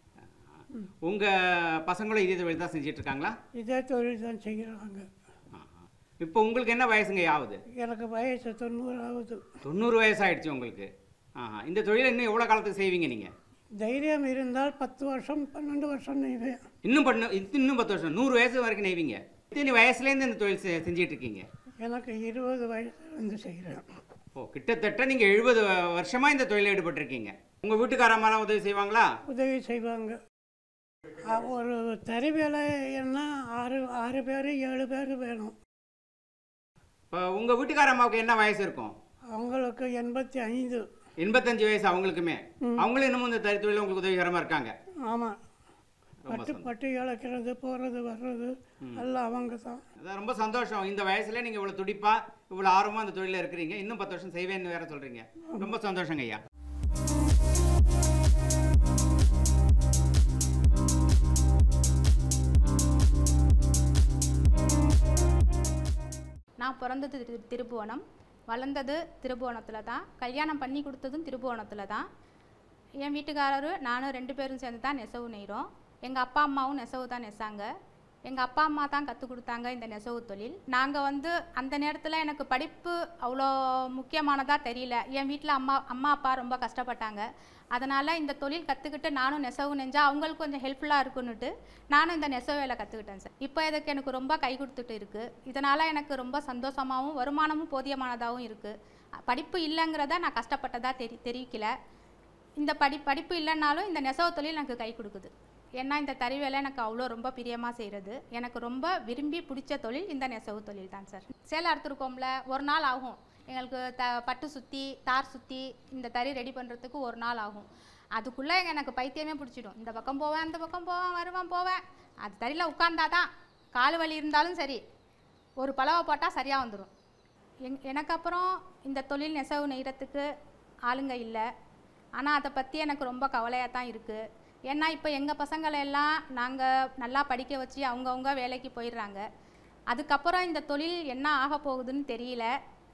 உங்கள் பசங்களும் இதே தொழில் தான் செஞ்சுட்டு இருக்காங்களா இதே தொழில் தான் செய்கிறாங்க இப்போ உங்களுக்கு என்ன வயசுங்க ஆகுது எனக்கு வயசு தொண்ணூறு ஆகுது தொண்ணூறு வயசு ஆயிடுச்சு உங்களுக்கு ஆஹா இந்த தொழிலை இன்னும் எவ்வளோ காலத்துக்கு செய்வீங்க நீங்கள் தைரியம் இருந்தால் பத்து வருஷம் பன்னெண்டு வருஷம் நெய்வேன் இன்னும் பண்ண இன்னும் பத்து வருஷம் நூறு வயசு வரைக்கும் நெய்வீங்க இத்தனை வயசுலேருந்து இந்த தொழில் செ- செஞ்சுட்டு இருக்கீங்க எனக்கு இருபது வயசு வந்து செய்கிறேன் ஓ கிட்டத்தட்ட நீங்கள் எழுபது வருஷமாக இந்த தொழிலில் ஈடுபட்டிருக்கீங்க உங்கள் வீட்டுக்காரம்மாலாம் உதவி செய்வாங்களா உதவி செய்வாங்க அ, ஒரு தறி வேலை என்ன ஆறு ஆறு பேர் ஏழு பேர் வேணும் இப்போ உங்கள் வீட்டுக்காரம்மாவுக்கு என்ன வயசு இருக்கும் அவங்களுக்கு எண்பத்தி ஐந்து எண்பத்தஞ்சு வயசு அவங்களுக்குமே ம். அவங்களும் இன்னமும் இந்த தறி தொழில் உங்களுக்கு உதவிகரமாக இருக்காங்க ஆமாம் ரொம்ப பட்டு சந்தோஷம். பட்டு இழக்கிறது போகிறது வர்றது ம். எல்லாம் அவங்க தான் அதான் ரொம்ப சந்தோஷம் இந்த வயசுல நீங்கள் இவ்வளோ துடிப்பா இவ்வளோ ஆர்வமாக அந்த தொழிலில் இருக்கிறீங்க இன்னும் பத்து வருஷம் செய்வேன்னு வேற சொல்கிறீங்க ரொம்ப சந்தோஷங்க ஐயா நான் பிறந்தது திரு திருப்புவனம் வளர்ந்தது திருப்புவனத்தில் தான் கல்யாணம் பண்ணி கொடுத்ததும் திருப்புவனத்தில் தான் என் வீட்டுக்காரரு நானும் ரெண்டு பேரும் சேர்ந்து தான் நெசவு நெய்கிறோம் எங்கள் அப்பா அம்மாவும் நெசவு தான் நெசாங்க எங்கள் அப்பா அம்மா தான் கற்றுக் கொடுத்தாங்க இந்த நெசவு தொழில் நாங்கள் வந்து அந்த நேரத்தில் எனக்கு படிப்பு அவ்வளோ முக்கியமானதாக தெரியல என் வீட்டில் அம்மா அம்மா அப்பா ரொம்ப கஷ்டப்பட்டாங்க அதனால் இந்த தொழில் கற்றுக்கிட்டு நானும் நெசவு நெஞ்சா அவங்களுக்கு கொஞ்சம் ஹெல்ப்ஃபுல்லாக இருக்குன்னுட்டு நானும் இந்த நெசவு வேலை கற்றுக்கிட்டேன் சார் இப்போ இதுக்கு எனக்கு ரொம்ப கை கொடுத்துட்டு இருக்குது இதனால் எனக்கு ரொம்ப சந்தோஷமாகவும் வருமானமும் போதியமானதாகவும் இருக்குது படிப்பு இல்லைங்கிறத நான் கஷ்டப்பட்டதாக தெரி தெரிவிக்கல இந்த படி படிப்பு இல்லைன்னாலும் இந்த நெசவு தொழில் எனக்கு கை கொடுக்குது ஏன்னா இந்த தறி வேலை எனக்கு அவ்வளோ ரொம்ப பிரியமாக செய்கிறது எனக்கு ரொம்ப விரும்பி பிடிச்ச தொழில் இந்த நெசவு தொழில் தான் சார் சேலை அறுத்துருக்கோம்ல ஒரு நாள் ஆகும் எங்களுக்கு த பட்டு சுற்றி தார் சுற்றி இந்த தறி ரெடி பண்ணுறதுக்கு ஒரு நாள் ஆகும் அதுக்குள்ளே எனக்கு பைத்தியமே பிடிச்சிடும் இந்த பக்கம் போவேன் அந்த பக்கம் போவேன் வருவேன் போவேன் அது தறியில் உட்காந்தாதான் கால் வலி இருந்தாலும் சரி ஒரு பலவை போட்டால் சரியாக வந்துடும் எங் எனக்கு அப்புறம் இந்த தொழில் நெசவு நெய்கிறதுக்கு ஆளுங்க இல்லை ஆனால் அதை பற்றி எனக்கு ரொம்ப கவலையாக தான் இருக்குது ஏன்னா இப்போ எங்கள் பசங்களை எல்லாம் நாங்கள் நல்லா படிக்க வச்சு அவங்கவுங்க வேலைக்கு போயிடுறாங்க அதுக்கப்புறம் இந்த தொழில் என்ன ஆக போகுதுன்னு தெரியல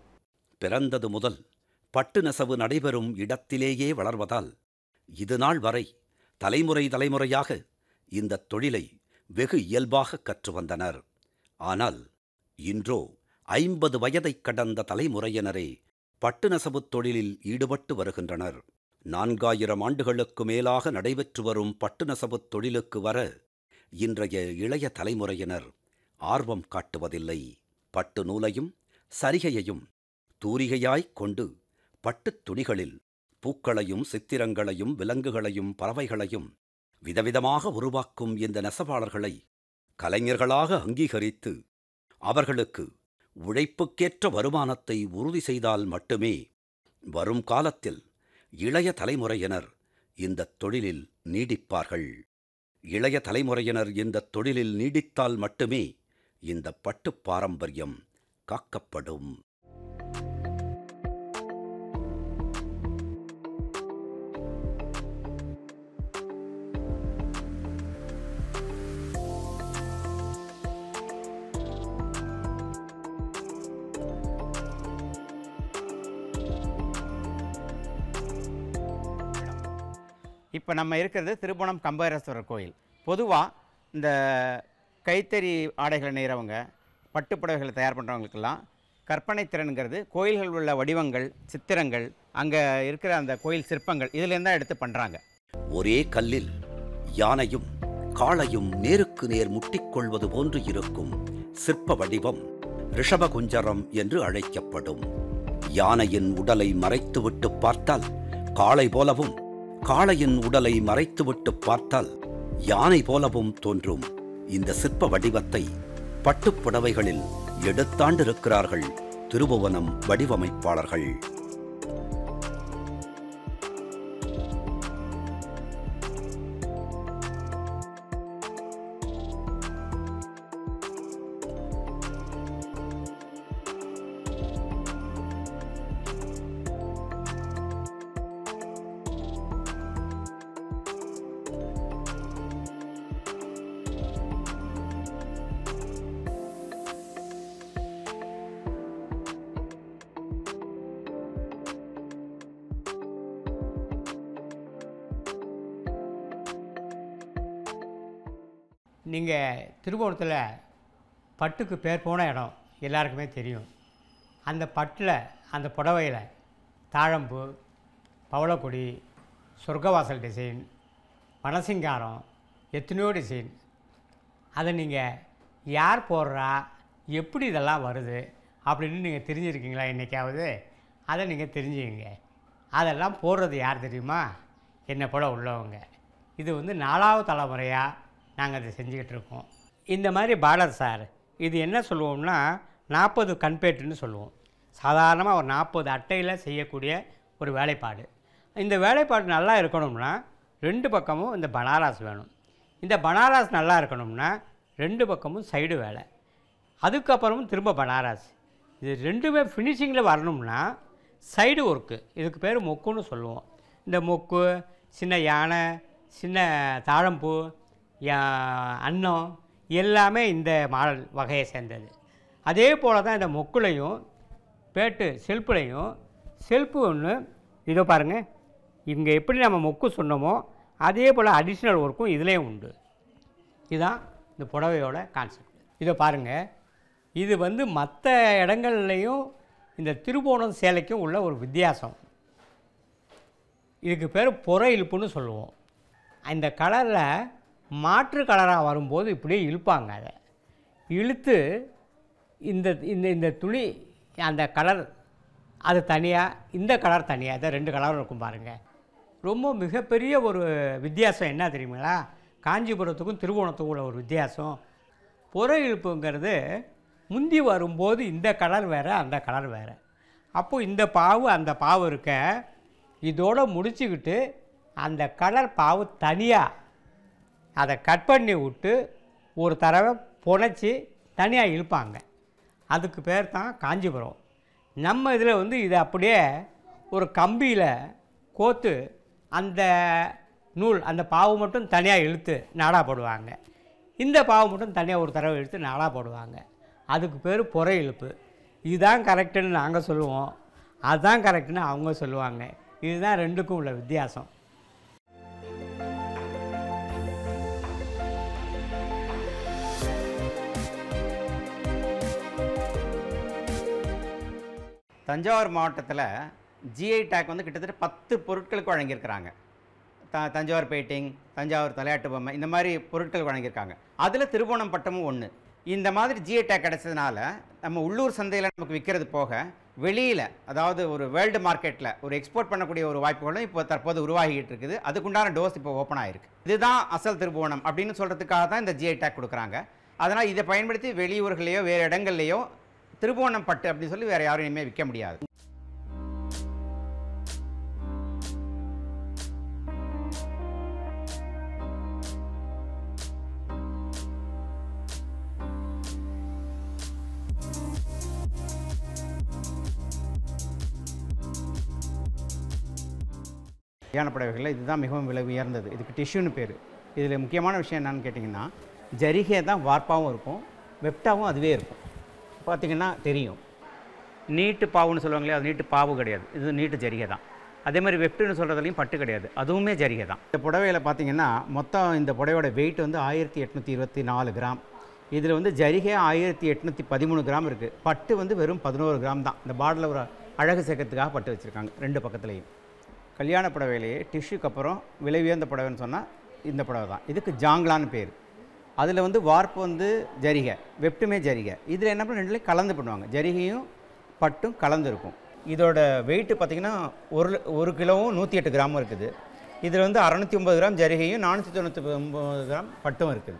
பிறந்தது முதல் பட்டு நெசவு நடைபெறும் இடத்திலேயே வளர்வதால் இது நாள் வரை தலைமுறை தலைமுறையாக இந்த தொழிலை வெகு இயல்பாக கற்று வந்தனர் ஆனால் இன்றோ ஐம்பது வயதைக் கடந்த தலைமுறையினரே பட்டு நெசவுத் தொழிலில் ஈடுபட்டு வருகின்றனர் நான்காயிரம் ஆண்டுகளுக்கு மேலாக நடைபெற்று வரும் பட்டு நெசவுத் தொழிலுக்கு வர இன்றைய இளைய தலைமுறையினர் ஆர்வம் காட்டுவதில்லை பட்டு நூலையும் சரிகையையும் தூரிகையாய்க் கொண்டு பட்டுத் துணிகளில் பூக்களையும் சித்திரங்களையும் விலங்குகளையும் பறவைகளையும் விதவிதமாக உருவாக்கும் இந்த நெசவாளர்களை கலைஞர்களாக அங்கீகரித்து அவர்களுக்கு உழைப்புக்கேற்ற வருமானத்தை உறுதி செய்தால் மட்டுமே வரும் காலத்தில் இளைய தலைமுறையினர் இந்த தொழிலில் நீடிப்பார்கள் இளைய தலைமுறையினர் இந்த தொழிலில் நீடித்தால் மட்டுமே இந்த பட்டுப் பாரம்பரியம் காக்கப்படும் இப்போ நம்ம இருக்கிறது திருப்புவனம் கம்பேரேஸ்வரர் கோயில் பொதுவாக இந்த கைத்தறி ஆடைகளை நெய்கிறவங்க பட்டுப்புடவைகளை தயார் பண்ணுறவங்களுக்கெல்லாம் கற்பனை திறனுங்கிறது கோயில்கள் உள்ள வடிவங்கள் சித்திரங்கள் அங்கே இருக்கிற அந்த கோயில் சிற்பங்கள் இதுலேருந்து தான் எடுத்து பண்ணுறாங்க ஒரே கல்லில் யானையும் காளையும் நேருக்கு நேர் முட்டிக்கொள்வது போன்று இருக்கும் சிற்ப வடிவம் ரிஷபகுஞ்சரம் என்று அழைக்கப்படும் யானையின் உடலை மறைத்துவிட்டு பார்த்தால் காளை போலவும் காளையின் உடலை மறைத்துவிட்டு பார்த்தால் யானை போலவும் தோன்றும் இந்த சிற்ப வடிவத்தை பட்டுப் புடவைகளில் எடுத்தாண்டிருக்கிறார்கள் திருபுவனம் வடிவமைப்பாளர்கள் நீங்கள் திருவோணத்தில் பட்டுக்கு பேர் போன இடம் எல்லாருக்குமே தெரியும் அந்த பட்டில் அந்த புடவையில் தாழம்பூ பவளக்கொடி சொர்க்கவாசல் டிசைன் மணசிங்காரம் எத்தனையோ டிசைன் அதை நீங்கள் யார் போடுறா எப்படி இதெல்லாம் வருது அப்படின்னு நீங்கள் தெரிஞ்சிருக்கீங்களா என்றைக்காவது அதை நீங்கள் தெரிஞ்சுக்கங்க அதெல்லாம் போடுறது யார் தெரியுமா என்னை போல் உள்ளவங்க இது வந்து நாலாவது தலைமுறையாக நாங்கள் அதை செஞ்சுக்கிட்டு இருக்கோம் இந்த மாதிரி பார்டர் சார் இது என்ன சொல்லுவோம்னா நாற்பது கண்பேட்டுன்னு சொல்லுவோம் சாதாரணமாக ஒரு நாற்பது அட்டையில் செய்யக்கூடிய ஒரு வேலைப்பாடு இந்த வேலைப்பாடு நல்லா இருக்கணும்னா ரெண்டு பக்கமும் இந்த பனாராஸ் வேணும் இந்த பனாராஸ் நல்லா இருக்கணும்னா ரெண்டு பக்கமும் சைடு வேலை அதுக்கப்புறமும் திரும்ப பனாராஸ் இது ரெண்டுமே ஃபினிஷிங்கில் வரணும்னா சைடு ஒர்க்கு இதுக்கு பேர் மொக்குன்னு சொல்லுவோம் இந்த மொக்கு சின்ன யானை சின்ன தாழம்பூ யா- அன்னம் எல்லாமே இந்த மாடல் வகையை சேர்ந்தது அதே போல் தான் இந்த மொக்குலையும் பேட்டு செல்ஃபுலையும் செல்ஃபு ஒன்று இதோ பாருங்கள் இங்கே எப்படி நம்ம மொக்கு சொன்னோமோ அதே போல் அடிஷ்னல் ஒர்க்கும் இதுலேயும் உண்டு இதுதான் இந்த புடவையோட கான்செப்ட் இதை பாருங்கள் இது வந்து மற்ற இடங்கள்லையும் இந்த திருவோணம் சேலைக்கும் உள்ள ஒரு வித்தியாசம் இதுக்கு பேர் புற இழுப்புன்னு சொல்லுவோம் இந்த கலரில் மாற்று கலராக வரும்போது இப்படியே இழுப்பாங்க அதை இழுத்து இந்த இந்த இந்த துணி அந்த கலர் அது தனியாக இந்த கலர் தனியாக இதை ரெண்டு கலர் இருக்கும் பாருங்கள் ரொம்ப மிகப்பெரிய ஒரு வித்தியாசம் என்ன தெரியுங்களா காஞ்சிபுரத்துக்கும் திருவோணத்துக்கும் உள்ள ஒரு வித்தியாசம் புற இழுப்புங்கிறது முந்தி வரும்போது இந்த கலர் வேறு அந்த கலர் வேறு அப்போது இந்த பாவு அந்த பாவு இருக்க இதோட முடிச்சுக்கிட்டு அந்த கலர் பாவு தனியாக அதை கட் பண்ணி விட்டு ஒரு தடவை புனைச்சி தனியாக இழுப்பாங்க அதுக்கு பேர் தான் காஞ்சிபுரம் நம்ம இதில் வந்து இதை அப்படியே ஒரு கம்பியில் கோத்து அந்த நூல் அந்த பாவு மட்டும் தனியாக இழுத்து நாடா போடுவாங்க இந்த பாவு மட்டும் தனியாக ஒரு தடவை இழுத்து நாடா போடுவாங்க அதுக்கு பேர் புற இழுப்பு இதுதான் கரெக்டுன்னு நாங்கள் சொல்லுவோம் அதுதான் கரெக்டுன்னு அவங்க சொல்லுவாங்க இதுதான் ரெண்டுக்கும் உள்ள வித்தியாசம் தஞ்சாவூர் மாவட்டத்தில் ஜிஐ டேக் வந்து கிட்டத்தட்ட பத்து பொருட்களுக்கு வழங்கியிருக்கிறாங்க த தஞ்சாவூர் பெயிண்டிங் தஞ்சாவூர் தலையாட்டு பொம்மை இந்த மாதிரி பொருட்கள் வழங்கியிருக்காங்க அதில் திருவோணம் பட்டமும் ஒன்று இந்த மாதிரி ஜிஐ டேக் கிடைச்சதுனால நம்ம உள்ளூர் சந்தையில் நமக்கு விற்கிறது போக வெளியில் அதாவது ஒரு வேர்ல்டு மார்க்கெட்டில் ஒரு எக்ஸ்போர்ட் பண்ணக்கூடிய ஒரு வாய்ப்புகளும் இப்போ தற்போது உருவாகிட்டு இருக்குது அதுக்குண்டான டோஸ் இப்போ ஓப்பன் ஆயிருக்கு இதுதான் அசல் திருபுவனம் அப்படின்னு சொல்கிறதுக்காக தான் இந்த ஜிஐ டேக் கொடுக்குறாங்க அதனால் இதை பயன்படுத்தி வெளியூர்களையோ வேறு இடங்கள்லையோ திருபுவனம் பட்டு அப்படின்னு சொல்லி வேறு யாரும் இனிமேல் விற்க முடியாது கல்யாண புடவைகளில் இதுதான் மிகவும் விலை உயர்ந்தது இதுக்கு டிஷ்யூன்னு பேர் இதில் முக்கியமான விஷயம் என்னன்னு கேட்டிங்கன்னா ஜரிகை தான் வார்ப்பாகவும் இருக்கும் வெப்டாவும் அதுவே இருக்கும் பார்த்திங்கன்னா தெரியும் நீட்டு பாவுன்னு சொல்லுவாங்களே அது நீட்டு பாவு கிடையாது இது நீட்டு ஜரிகை தான் அதே மாதிரி வெப்டுன்னு சொல்கிறதுலையும் பட்டு கிடையாது அதுவுமே ஜரிகை தான் இந்த புடவையில் பார்த்தீங்கன்னா மொத்தம் இந்த புடவையோட வெயிட் வந்து ஆயிரத்தி எட்நூற்றி இருபத்தி நாலு கிராம் இதில் வந்து ஜரிகை ஆயிரத்தி எட்நூற்றி பதிமூணு கிராம் இருக்குது பட்டு வந்து வெறும் பதினோரு கிராம் தான் இந்த பார்டரில் ஒரு அழகு சேர்க்கறதுக்காக பட்டு வச்சுருக்காங்க ரெண்டு பக்கத்துலேயும் கல்யாண புடவையிலேயே டிஷ்யூக்கு அப்புறம் விலை உயர்ந்த புடவைன்னு சொன்னால் இந்த புடவை தான் இதுக்கு ஜாங்லான்னு பேர் அதில் வந்து வார்ப்பு வந்து ஜரிகை வெப்டுமே ஜரிகை இதில் என்ன பண்ண ரெண்டுலேயும் கலந்து பண்ணுவாங்க ஜரிகையும் பட்டும் கலந்து இருக்கும் இதோட வெயிட்டு பார்த்திங்கன்னா ஒரு ஒரு கிலோவும் நூற்றி எட்டு கிராமும் இருக்குது இதில் வந்து அறநூற்றி ஒம்பது கிராம் ஜரிகையும் நானூற்றி தொண்ணூற்றி ஒம்பது கிராம் பட்டும் இருக்குது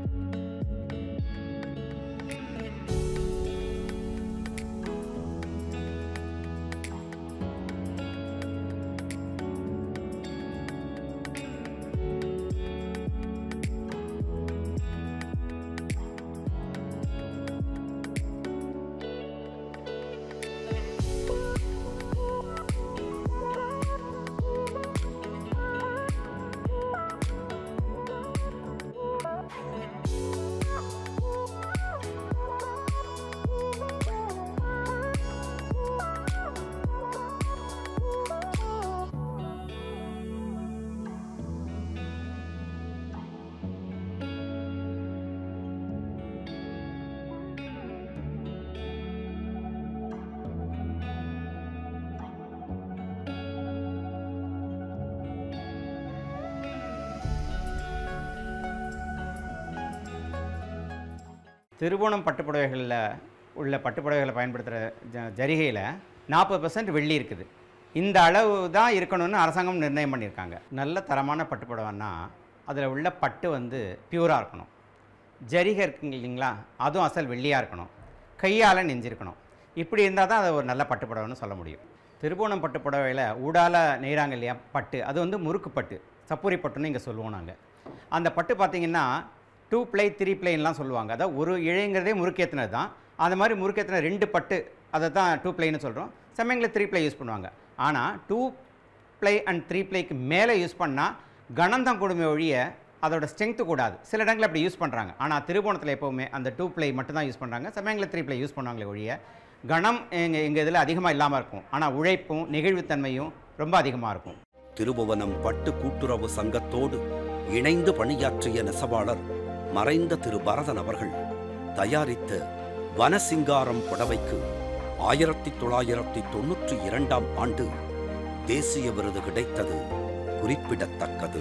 திருவோணம் பட்டுப்புடவைகளில் உள்ள பட்டுப்புடவைகளை பயன்படுத்துகிற ஜ ஜரிகையில் நாற்பது பர்சன்ட் வெள்ளி இருக்குது இந்த அளவு தான் இருக்கணும்னு அரசாங்கம் நிர்ணயம் பண்ணியிருக்காங்க நல்ல தரமான பட்டுப்புடவைன்னா அதில் உள்ள பட்டு வந்து பியூராக இருக்கணும் ஜரிகை இருக்குங்க இல்லைங்களா அதுவும் அசல் வெள்ளியாக இருக்கணும் கையால் நெஞ்சிருக்கணும் இப்படி இருந்தால் தான் அது ஒரு நல்ல பட்டுப்புடவைன்னு சொல்ல முடியும் திருவோணம் பட்டு புடவையில் ஊடால நெய்கிறாங்க இல்லையா பட்டு அது வந்து முறுக்கு பட்டு சப்பூரி பட்டுன்னு இங்கே சொல்லுவோம் நாங்கள் அந்த பட்டு பார்த்திங்கன்னா டூ ப்ளை த்ரீ ப்ளைன்லாம் சொல்லுவாங்க அதாவது ஒரு இழைங்கிறதே முறுக்கேற்றினது தான் அந்த மாதிரி முறுக்கேற்றின ரெண்டு பட்டு அதை தான் டூ ப்ளைன்னு சொல்கிறோம் சமயங்களில் த்ரீ ப்ளை யூஸ் பண்ணுவாங்க ஆனால் டூ ப்ளை அண்ட் த்ரீ ப்ளைக்கு மேலே யூஸ் பண்ணால் கணம் தான் கொடுமை ஒழிய அதோட ஸ்ட்ரென்த்து கூடாது சில இடங்களில் அப்படி யூஸ் பண்ணுறாங்க ஆனால் திருவோணத்தில் எப்போவுமே அந்த டூ ப்ளை மட்டும் தான் யூஸ் பண்ணுறாங்க சமயங்களில் த்ரீ ப்ளை யூஸ் பண்ணுவாங்களே ஒழிய கணம் எங்கள் எங்கள் இதில் அதிகமாக இல்லாமல் இருக்கும் ஆனால் உழைப்பும் நெகிழ்வுத்தன்மையும் ரொம்ப அதிகமாக இருக்கும் திருபுவனம் பட்டு கூட்டுறவு சங்கத்தோடு இணைந்து பணியாற்றிய நெசவாளர் மறைந்த திரு பரதன் அவர்கள் தயாரித்த வனசிங்காரம் புடவைக்கு ஆயிரத்தி தொள்ளாயிரத்தி தொன்னூற்றி இரண்டாம் ஆண்டு தேசிய விருது கிடைத்தது குறிப்பிடத்தக்கது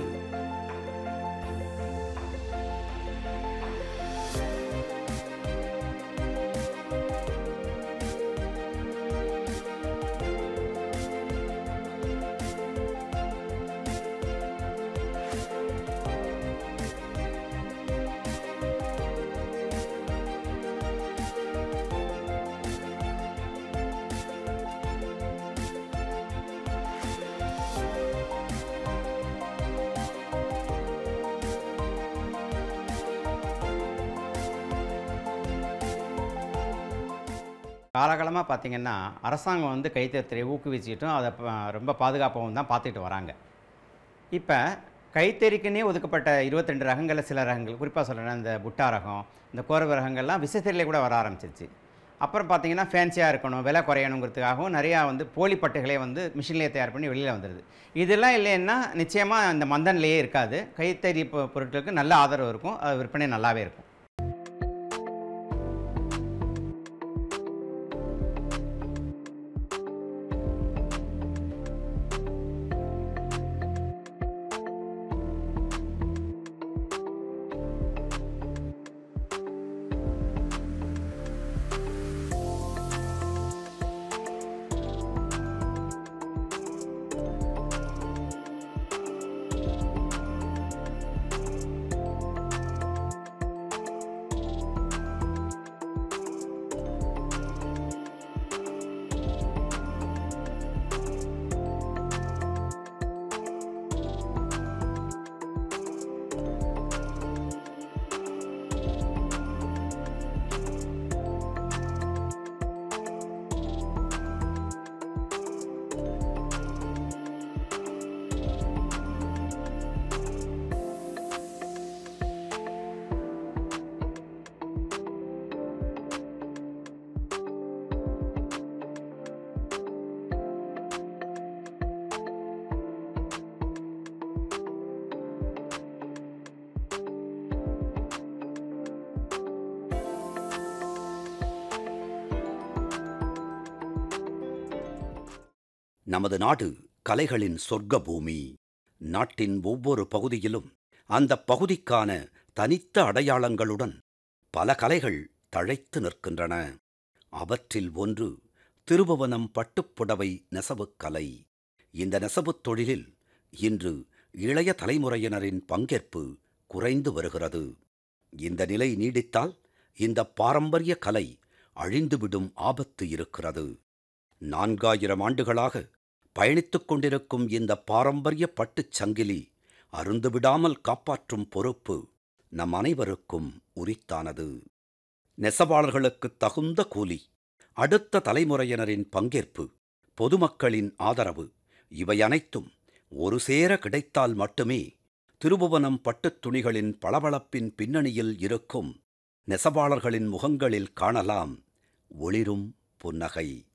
காலகாலமாக பார்த்திங்கன்னா அரசாங்கம் வந்து கைத்தறியை ஊக்குவிச்சுட்டும் அதை ப- ரொம்ப பாதுகாப்பாகவும் தான் பார்த்துட்டு வராங்க இப்போ கைத்தறிக்குன்னே ஒதுக்கப்பட்ட 22 ரகங்களில் சில ரகங்கள் குறிப்பாக சொல்கிறேன்னா இந்த புட்டா ரகம் இந்த கோரவ ரகங்கள்லாம் விசைத்தறிலே கூட வர ஆரம்பிச்சிருச்சு அப்புறம் பார்த்தீங்கன்னா ஃபேன்சியாக இருக்கணும் விலை குறையணுங்கிறதுக்காகவும் நிறையா வந்து போலி பட்டுகளே வந்து மிஷின்லேயே தயார் பண்ணி வெளியில் வந்துடுது இதெல்லாம் இல்லைன்னா நிச்சயமாக இந்த மந்தன்லேயே இருக்காது கைத்தறி பொ- பொருட்களுக்கு நல்ல ஆதரவு இருக்கும் அது விற்பனை நல்லாவே இருக்கும் நமது நாடு கலைகளின் சொர்க்க பூமி நாட்டின் ஒவ்வொரு பகுதியிலும் அந்த பகுதிக்கான தனித்த அடையாளங்களுடன் பல கலைகள் தழைத்து நிற்கின்றன அவற்றில் ஒன்று திருபுவனம் பட்டுப்புடவை நெசவுக் கலை இந்த நெசவுத் தொழிலில் இன்று இளைய தலைமுறையினரின் பங்கேற்பு குறைந்து வருகிறது இந்த நிலை நீடித்தால் இந்த பாரம்பரிய கலை அழிந்துவிடும் ஆபத்து இருக்கிறது நான்காயிரம் ஆண்டுகளாக பயணித்துக் கொண்டிருக்கும் இந்த பாரம்பரிய பட்டுச் சங்கிலி அருந்துவிடாமல் காப்பாற்றும் பொறுப்பு நம் அனைவருக்கும் உரித்தானது நெசவாளர்களுக்கு தகுந்த கூலி அடுத்த தலைமுறையினரின் பங்கேற்பு பொதுமக்களின் ஆதரவு இவை அனைத்தும் ஒரு சேர கிடைத்தால் மட்டுமே திருபுவனம் பட்டுத் துணிகளின் பளபளப்பின் பின்னணியில் இருக்கும் நெசவாளர்களின் முகங்களில் காணலாம் ஒளிரும் புன்னகை